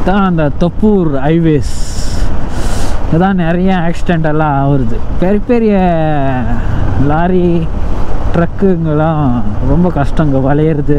தான் அந்த தொப்பூர் ஹைவேஸ் இதான் நிறைய ஆக்சிடெண்ட் எல்லாம் ஆகுறது பெரிய பெரிய லாரி ட்ரக்குங்கெல்லாம் ரொம்ப கஷ்டங்க வளையிறது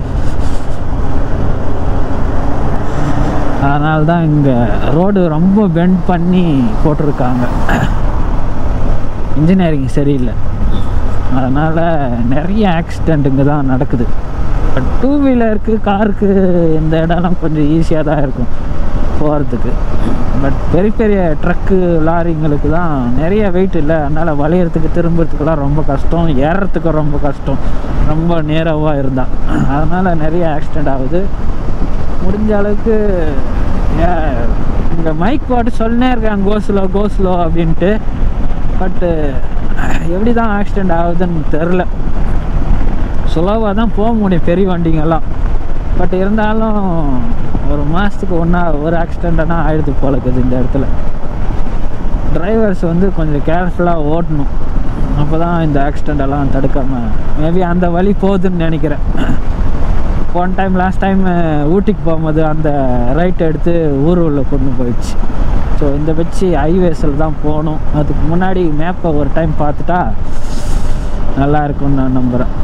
அதனால தான் இங்கே ரோடு ரொம்ப பெண்ட் பண்ணி போட்டிருக்காங்க இன்ஜினியரிங் சரியில்லை அதனால் நிறைய ஆக்சிடெண்ட் இங்கே தான் நடக்குது பட் டூ வீலருக்கு காருக்கு இந்த இடம்லாம் கொஞ்சம் ஈஸியாக தான் இருக்கும் போகிறதுக்கு பட் பெரிய பெரிய ட்ரக்கு லாரிங்களுக்கு தான் நிறைய வெயிட் இல்லை அதனால் வளையறதுக்கு திரும்புறதுக்கெல்லாம் ரொம்ப கஷ்டம் ஏறுறதுக்கு ரொம்ப கஷ்டம் ரொம்ப நேராவாக இருந்தால் அதனால் நிறைய ஆக்சிடெண்ட் ஆகுது முடிஞ்ச அளவுக்கு இங்கே மைக் போட்டு சொல்லினே இருக்காங்க கோஸ்லோ கோஸ்லோ அப்படின்ட்டு பட்டு எப்படி தான் ஆக்சிடெண்ட் ஆகுதுன்னு தெரில ஸ்லோவாக தான் போக முடியும் பெரிய வண்டிங்கெல்லாம் பட் இருந்தாலும் ஒரு மாதத்துக்கு ஒன்றா ஒரு ஆக்சிடெண்ட்டானா ஆயிடுது போல இருக்குது இந்த இடத்துல டிரைவர்ஸ் வந்து கொஞ்சம் கேர்ஃபுல்லாக ஓட்டணும் அப்போ தான் இந்த ஆக்சிடெண்ட் எல்லாம் தடுக்காமல் மேபி அந்த வழி போகுதுன்னு நினைக்கிறேன் போன டைம் லாஸ்ட் டைம் ஊட்டிக்கு போகும்போது அந்த ரைட் எடுத்து ஊர் உள்ள கொண்டு போயிடுச்சு ஸோ இந்த வச்சு ஹைவேஸில் தான் போகணும் அதுக்கு முன்னாடி மேப்பை ஒரு டைம் பார்த்துட்டா நல்லா இருக்கும்னு நான் நம்புகிறேன்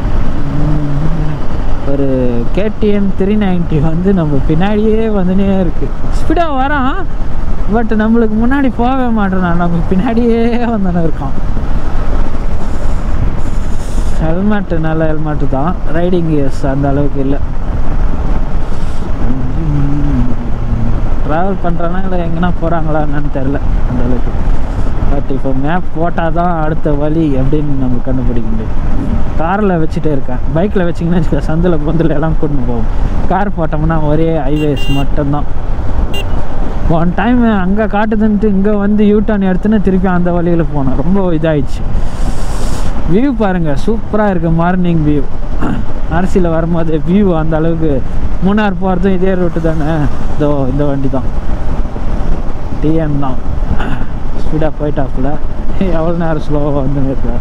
ஒரு கேடிஎம் த்ரீ நைன்ட்டி வந்து நம்ம பின்னாடியே வந்துனே இருக்குது ஸ்பீடாக வரான் பட் நம்மளுக்கு முன்னாடி போகவே மாட்டேறான் நம்ம பின்னாடியே வந்துன்னு இருக்கான் ஹெல்மெட்டு நல்ல ஹெல்மெட்டு தான் ரைடிங் கியர்ஸ் அந்த அளவுக்கு இல்லை ட்ராவல் பண்ணுறானா இல்லை எங்கன்னா போகிறாங்களா என்னன்னு தெரில அந்த அளவுக்கு பட் இப்போ மேப் போட்டால் தான் அடுத்த வழி அப்படின்னு நம்ம கண்டுபிடிக்க முடியும் காரில் வச்சுட்டே இருக்கேன் பைக்கில் வச்சிங்கன்னா வச்சுக்க சந்தில் பொந்தில் எல்லாம் கொண்டு போகும் கார் போட்டோம்னா ஒரே ஹைவேஸ் மட்டும்தான் ஒன் டைம் அங்கே காட்டுதுன்ட்டு இங்கே வந்து யூ டர்ன் எடுத்துன்னு திருப்பி அந்த வழியில் போனோம் ரொம்ப இதாகிடுச்சு வியூ பாருங்கள் சூப்பராக இருக்குது மார்னிங் வியூ அரசியில் வரும்போது வியூ அந்த அளவுக்கு மூணார் போகிறதும் இதே ரூட்டு தானே இதோ இந்த வண்டி தான் டிஎன் தான் ஸ்பீடாக போயிட்டாப்புல எவ்வளோ நேரம் ஸ்லோவாக வந்து இருக்கா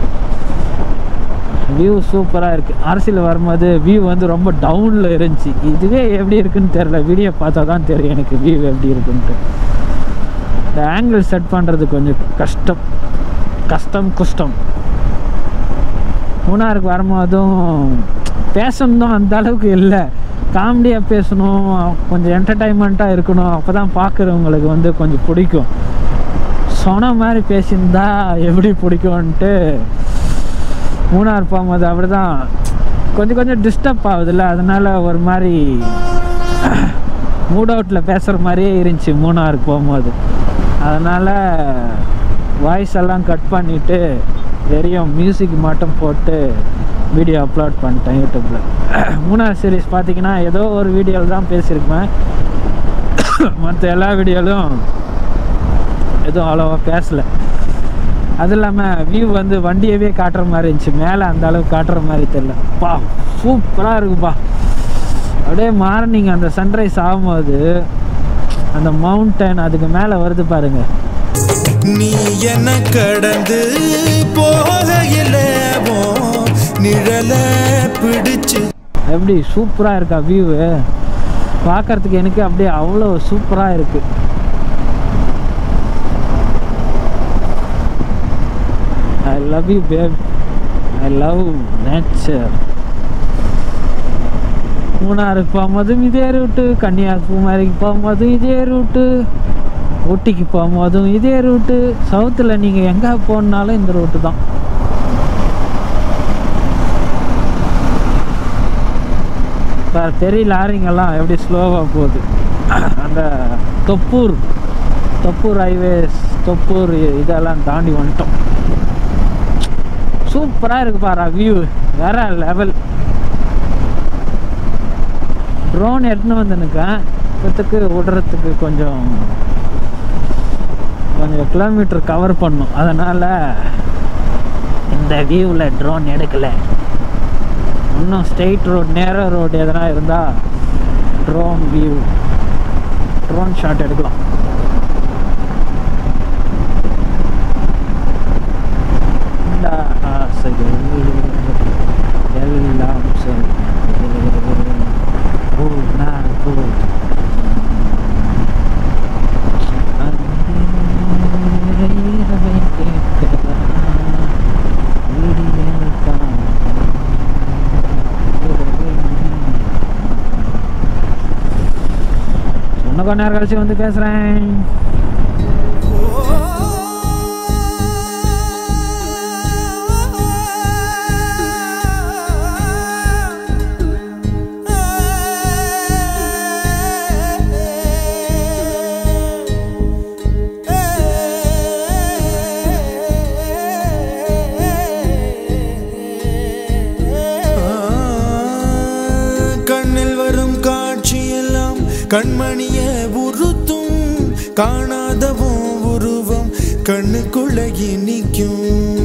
வியூ சூப்பராக இருக்குது அரசியல் வரும்போது வியூ வந்து ரொம்ப டவுனில் இருந்துச்சு இதுவே எப்படி இருக்குன்னு தெரில வீடியோ பார்த்தா தான் தெரியும் எனக்கு வியூ எப்படி இருக்குன்ட்டு இந்த ஆங்கிள் செட் பண்ணுறது கொஞ்சம் கஷ்டம் கஷ்டம் குஷ்டம் மூணாருக்கு வரும்போதும் பேசணும் அந்த அளவுக்கு இல்லை காமெடியாக பேசணும் கொஞ்சம் என்டர்டைன்மெண்ட்டாக இருக்கணும் அப்போ தான் பார்க்குறவங்களுக்கு வந்து கொஞ்சம் பிடிக்கும் சொன்ன மாதிரி பேசியிருந்தா எப்படி பிடிக்கும்ன்ட்டு மூணார் போகும்போது அப்படி தான் கொஞ்சம் கொஞ்சம் டிஸ்டர்ப் ஆகுதுல்ல அதனால் ஒரு மாதிரி மூட் அவுட்டில் பேசுகிற மாதிரியே இருந்துச்சு மூணாருக்கு போகும்போது அதனால் வாய்ஸ் எல்லாம் கட் பண்ணிவிட்டு வெறும் மியூசிக் மட்டும் போட்டு வீடியோ அப்லோட் பண்ணிட்டேன் யூடியூப்பில் மூணாவது சீரீஸ் பார்த்தீங்கன்னா ஏதோ ஒரு வீடியோவில் தான் பேசியிருப்பேன் மற்ற எல்லா வீடியோலும் எதுவும் அவ்வளோவா பேசலை அது இல்லாமல் வியூ வந்து வண்டியவே காட்டுற மாதிரி இருந்துச்சு மேலே அந்த அளவுக்கு காட்டுற மாதிரி தெரில பா சூப்பராக இருக்குப்பா அப்படியே மார்னிங் அந்த சன்ரைஸ் ஆகும்போது அந்த மவுண்டன் அதுக்கு மேலே வருது பாருங்கள் நீ என்ன கடந்து போகையில நிழல பிடிச்சு எப்படி சூப்பராக இருக்கா வியூவு பார்க்கறதுக்கு எனக்கு அப்படியே அவ்வளோ சூப்பராக இருக்கு I love you babe I love nature மூணாருக்கு போகும்போதும் இதே ரூட்டு கன்னியாகுமரிக்கு போகும்போதும் இதே ரூட்டு ஊட்டிக்கு போகும்போதும் இதே ரூட்டு சவுத்தில் நீங்கள் எங்கே போனாலும் இந்த ரூட்டு தான் இப்போ பெரிய லாரிங்கெல்லாம் எப்படி ஸ்லோவாக போகுது அந்த தொப்பூர் தொப்பூர் ஹைவேஸ் தொப்பூர் இதெல்லாம் தாண்டி வந்துட்டோம் சூப்பராக இருக்கு பாரா வியூ வேற லெவல் ட்ரோன் எடுத்துன்னு வந்து நிற்கேன் இப்போத்துக்கு விடுறதுக்கு கொஞ்சம் கொஞ்சம் கிலோமீட்டர் கவர் பண்ணும் அதனால் இந்த வியூவில் ட்ரோன் எடுக்கலை இன்னும் ஸ்ட்ரெயிட் ரோட் நேர ரோடு எதனா இருந்தால் ட்ரோன் வியூ ட்ரோன் ஷாட் எடுக்கலாம் இந்த ஆசைகள் எல்லாம் சரி ஓ நான் போ இன்னும் கொஞ்ச நேரம் கழிச்சு வந்து பேசுகிறேன் கண்ணில் வரும் காட்சியெல்லாம் கண்மணிய உறுத்தும் காணாதவும் உருவம் கண்ணுக்குள்ள நிற்கும்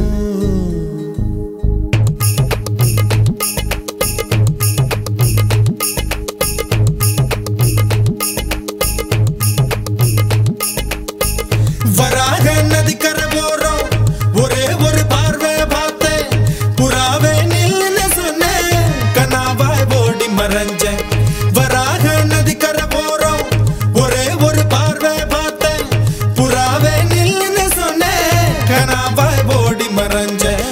வராக நதிக்கரை போறோம் ஒரே ஒரு பார்வை பார்த்தேன் புறாவே நில்லுன்னு சொன்னேன் கனாவாய் ஓடி மறைஞ்சேன் வராக நதிக்கரை போறோம் ஒரே ஒரு பார்வை பார்த்தேன் புறாவே நில்லுன்னு சொன்னேன் கனாவாய் ஓடி மறைஞ்சேன்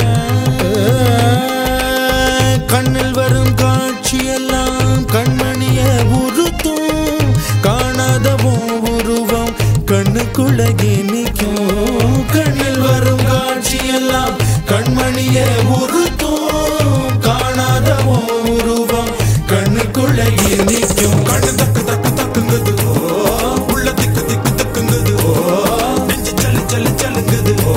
கண்ணில் வரும் காட்சியெல்லாம் கண்மணிய உறுத்தும் காணாதவும் உருவம் கண்ணுக்குள்ள நிற்கும் கண்ணில் வரும் காட்சியெல்லாம் கண்மணிய உறுத்தும் காணாதவும் உருவம் கண்ணுக்குள்ள நிற்கும் கண்ணு தக்கு தக்கு தக்குங்குது ஓ, உள்ள திக்கு திக்கு தக்குங்குது ஓ, நெஞ்சு சலு சலு சலுங்குது ஓ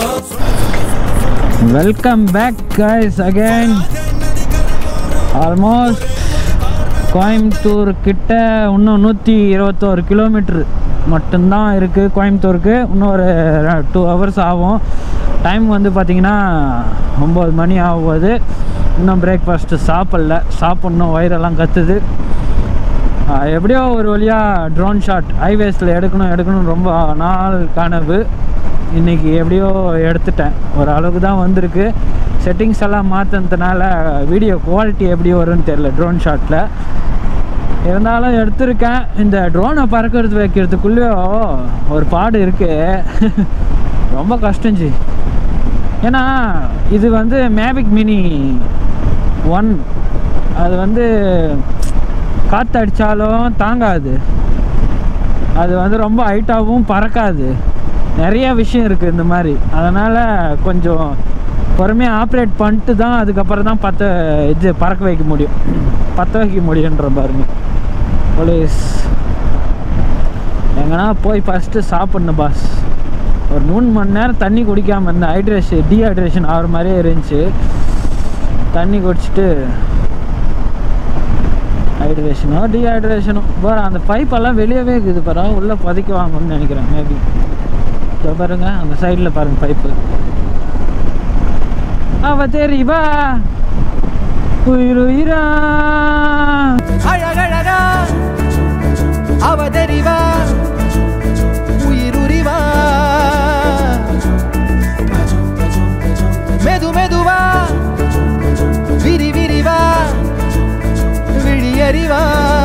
welcome back guys again almost Coimbatore கிட்ட இன்னும் நூற்றி இருபத்தோரு கிலோமீட்ரு மட்டும்தான் இருக்குது கோயம்புத்தூருக்கு இன்னும் ஒரு டூ ஹவர்ஸ் ஆகும் டைம் வந்து பார்த்திங்கன்னா ஒம்பது மணி ஆகும்போது இன்னும் பிரேக்ஃபாஸ்ட்டு சாப்பிடல சாப்பிட்ணும் வயிறெல்லாம் கத்துது ஆஹ் எப்படியோ ஒரு வழியாக ட்ரோன் ஷாட் ஹைவேஸில் எடுக்கணும் எடுக்கணும் ரொம்ப நாள் கனவு இன்றைக்கி எப்படியோ எடுத்துட்டேன் ஒரு அளவுக்கு தான் வந்திருக்கு செட்டிங்ஸ் எல்லாம் மாற்றினதுனால வீடியோ குவாலிட்டி எப்படி வரும்னு தெரில ட்ரோன் ஷாட்டில் இருந்தாலும் எடுத்திருக்கேன் இந்த ட்ரோனை பறக்கிறது வைக்கிறதுக்குள்ளேயோ ஒரு பாடு இருக்கு ரொம்ப கஷ்டம் ஜி ஏன்னா இது வந்து மேவிக் மினி ஒன் அது வந்து காற்று அடித்தாலும் தாங்காது அது வந்து ரொம்ப ஹைட்டாகவும் பறக்காது நிறைய விஷயம் இருக்குது இந்த மாதிரி அதனால் கொஞ்சம் பொறுமையாக ஆப்ரேட் பண்ணிட்டு தான் அதுக்கப்புறம் தான் பற்ற இது பறக்க வைக்க முடியும் பற்ற வைக்க முடியுன்ற பாருங்க போலீஸ் எங்கன்னா போய் ஃபஸ்ட்டு சாப்பிட்ணும் பாஸ் ஒரு மூணு மணி நேரம் தண்ணி குடிக்காமல் இருந்தேன் ஹைட்ரேஷன் டீஹைட்ரேஷன் ஆகிற மாதிரியே இருந்துச்சு தண்ணி குடிச்சிட்டு ஹைட்ரேஷனோ டீஹைட்ரேஷனோ பாரு அந்த பைப்பெல்லாம் வெளியவே இருக்குது பாரு உள்ளே புதைக்க வாங்கணும்னு நினைக்கிறேன் மேபி இதோ பாருங்க அந்த சைடில் பாருங்க பைப்பு அவ தெரிவா உயிர் உயிரா அழகழகா அவதறிவா உயிருரிவா மெது மெதுவா விரி விரிவா விழியறிவா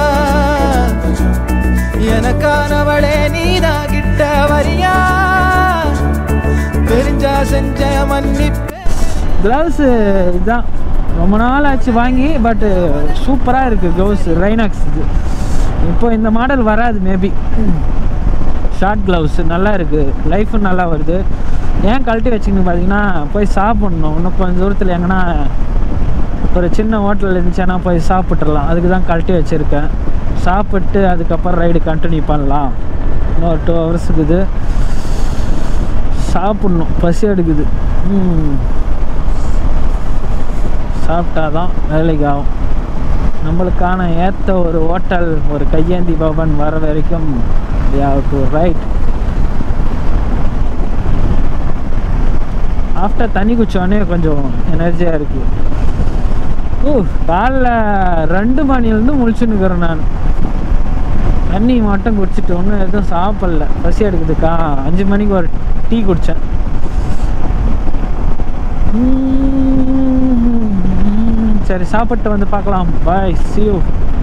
எனக்கானவளே நீதா கிட்ட வரியா தெரிஞ்சா செஞ்ச மன்னிப்பே க்ளவுஸு இதுதான் ரொம்ப நாள் ஆச்சு வாங்கி பட்டு சூப்பராக இருக்குது க்ளவுஸ் ரைனாக்ஸ் இது இப்போ இந்த மாடல் வராது மேபி ஷார்ட் க்ளவுஸ் நல்லா இருக்குது லைஃபும் நல்லா வருது ஏன் கழட்டி வச்சுக்கணும் பார்த்தீங்கன்னா போய் சாப்பிட்ணும் இன்னும் கொஞ்சம் தூரத்தில் எங்கன்னா ஒரு சின்ன ஹோட்டல் இருந்துச்சுன்னா போய் சாப்பிட்றலாம் அதுக்கு தான் கழட்டி வச்சுருக்கேன் சாப்பிட்டு அதுக்கப்புறம் ரைடு கண்டினியூ பண்ணலாம் இன்னும் ஒரு டூ ஹவர்ஸ் இருக்குது சாப்பிட்ணும் பசி எடுக்குது ம் சாப்பிட்டாதான் வேலைக்கு ஆகும் நம்மளுக்கான ஏற்ற ஒரு ஹோட்டல் ஒரு கையேந்தி பவன் வர வரைக்கும் டு ரைட் ஆஃப்டர் தண்ணி குச்சோடனே கொஞ்சம் எனர்ஜியாக இருக்குது ஓ காலைல ரெண்டு மணிலேருந்து முழிச்சுன்னுக்கிறேன் நான் தண்ணி மட்டும் குடிச்சிட்டு ஒன்றும் எதுவும் சாப்பிடல பசி எடுக்குதுக்கா அஞ்சு மணிக்கு ஒரு டீ குடித்தேன் சரி சாப்பிட்டு வந்து பார்க்கலாம் பாய் see you